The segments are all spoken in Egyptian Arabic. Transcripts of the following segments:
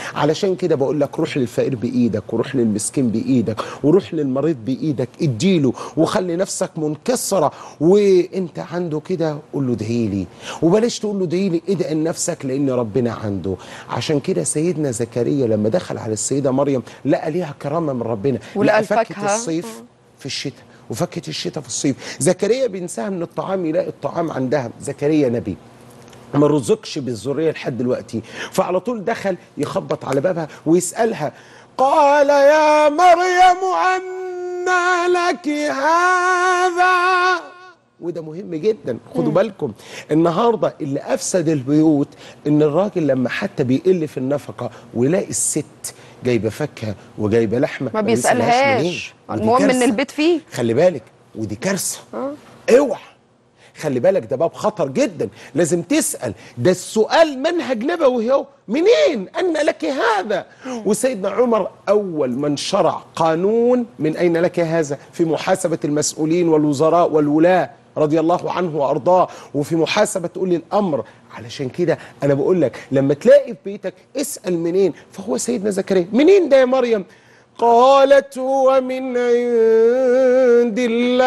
علشان كده بقول لك روح للفقير بايدك وروح للمسكين بايدك وروح للمريض بايدك اديله وخلي نفسك منكسره وانت عنده كده قول له ادعي لي وبلاش تقول له ادعي لي ادعي لنفسك لان ربنا عنده عشان كده سيدنا زكريا لما دخل على السيده مريم لقى ليها كرامه من ربنا ولقى لقى فاكهه الفاكهة. الصيف في الشتاء وفاكهه الشتاء في الصيف زكريا بينساها من الطعام يلاقي الطعام عندها زكريا نبي ما رزقش بالذريه لحد دلوقتي فعلى طول دخل يخبط على بابها ويسالها قال يا مريم أنى لك هذا وده مهم جدا خدوا بالكم النهارده اللي افسد البيوت ان الراجل لما حتى بيقل في النفقه ويلاقي الست جايبه فاكهه وجايبه لحمه ما بيسألهاش بيسالهاش منين. ودي المهم ان كارثة. البيت فيه خلي بالك ودي كارثه آه. اوعى خلي بالك ده باب خطر جدا لازم تسال ده السؤال منهج نبوي اهو منين ان لك هذا وسيدنا عمر اول من شرع قانون من اين لك هذا في محاسبه المسؤولين والوزراء والولاه رضي الله عنه وارضاه وفي محاسبه اولي الامر علشان كده انا بقول لك لما تلاقي في بيتك اسال منين فهو سيدنا زكريا منين ده يا مريم قالت هو من عند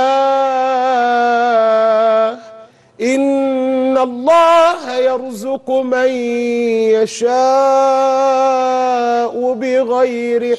الله إن الله يرزق من يشاء بغير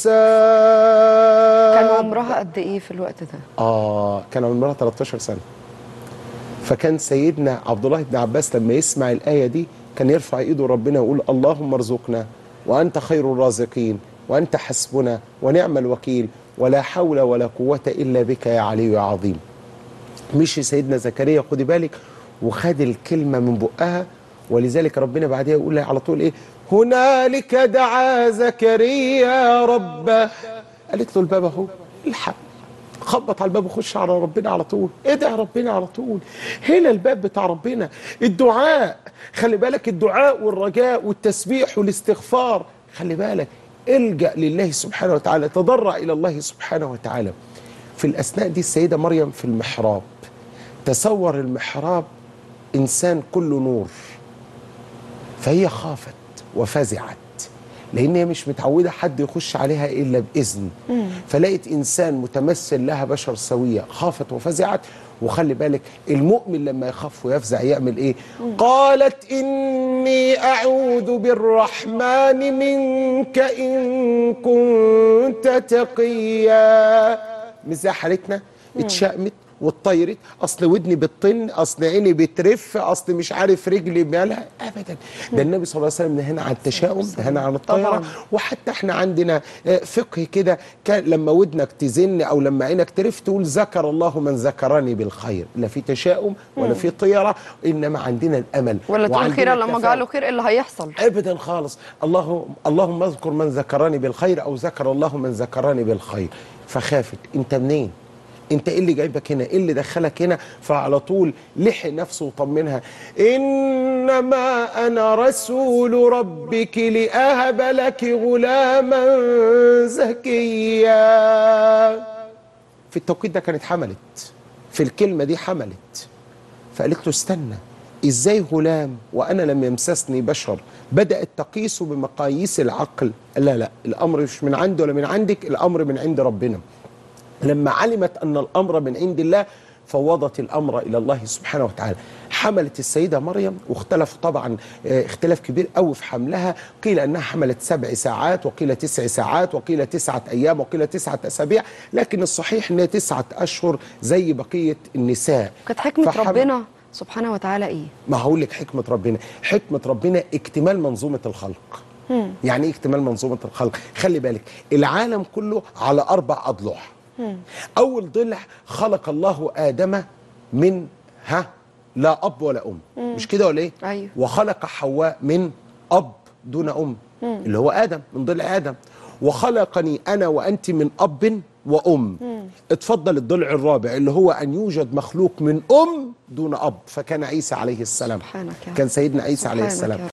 حساب كان عمرها قد ايه في الوقت ده آه كان عمرها 13 سنة فكان سيدنا عبد الله بن عباس لما يسمع الآية دي كان يرفع إيده ربنا ويقول اللهم ارزقنا وأنت خير الرازقين وأنت حسبنا ونعم الوكيل ولا حول ولا قوة إلا بك يا علي يا عظيم مشي سيدنا زكريا خدي بالك وخد الكلمة من بقها ولذلك ربنا بعدها يقول لها على طول ايه هنالك دعا زكريا ربه قالت له الباب اهو الحق خبط على الباب وخش على ربنا على طول ادعي ربنا على طول هنا الباب بتاع ربنا الدعاء خلي بالك الدعاء والرجاء والتسبيح والاستغفار خلي بالك الجأ لله سبحانه وتعالى تضرع إلى الله سبحانه وتعالى في الأثناء دي السيدة مريم في المحراب تصور المحراب إنسان كله نور فهي خافت وفزعت لان هي مش متعوده حد يخش عليها الا باذن فلقيت انسان متمثل لها بشر سويه خافت وفزعت وخلي بالك المؤمن لما يخاف ويفزع يعمل ايه قالت اني اعوذ بالرحمن منك ان كنت تقيا مش زي حالتنا اتشقمت واتطيرت اصل ودني بتطن اصل عيني بترف اصل مش عارف رجلي مالها ابدا ده النبي صلى الله عليه وسلم نهانا عن التشاؤم نهانا عن الطيره طبعاً. وحتى احنا عندنا آه، فقه كده كان لما ودنك تزن او لما عينك ترف تقول ذكر الله من ذكرني بالخير لا في تشاؤم ولا في طيره انما عندنا الامل ولا تقول وعندنا خيرا لما التفاؤل. جعله خير إيه اللي هيحصل ابدا خالص الله اللهم اذكر من ذكرني بالخير او ذكر الله من ذكرني بالخير فخافت انت منين انت ايه اللي جايبك هنا ايه اللي دخلك هنا فعلى طول لحق نفسه وطمنها انما انا رسول ربك لاهب لك غلاما زكيا في التوقيت ده كانت حملت في الكلمه دي حملت فقالت له استنى ازاي غلام وانا لم يمسسني بشر بدات تقيسه بمقاييس العقل لا لا الامر مش من عندي ولا من عندك الامر من عند ربنا لما علمت ان الامر من عند الله فوضت الامر الى الله سبحانه وتعالى حملت السيده مريم واختلف طبعا آه، اختلاف كبير قوي في حملها قيل انها حملت سبع ساعات وقيل تسع ساعات وقيل تسعه ايام وقيل تسعه اسابيع لكن الصحيح انها تسعه اشهر زي بقيه النساء كانت حكمة فحمل- ربنا سبحانه وتعالى ايه ما هقول لك حكمة ربنا حكمة ربنا اكتمال منظومة الخلق يعني ايه اكتمال منظومة الخلق خلي بالك العالم كله على أربع أضلع أول ضلع خلق الله آدم من ها لا أب ولا أم مش كده ولا إيه أيوه. وخلق حواء من أب دون أم اللي هو آدم من ضلع آدم وخلقني أنا وأنت من أب وأم اتفضل الضلع الرابع اللي هو أن يوجد مخلوق من أم دون أب فكان عيسى عليه السلام سبحانك يا رب. كان سيدنا عيسى عليه سبحانك السلام يا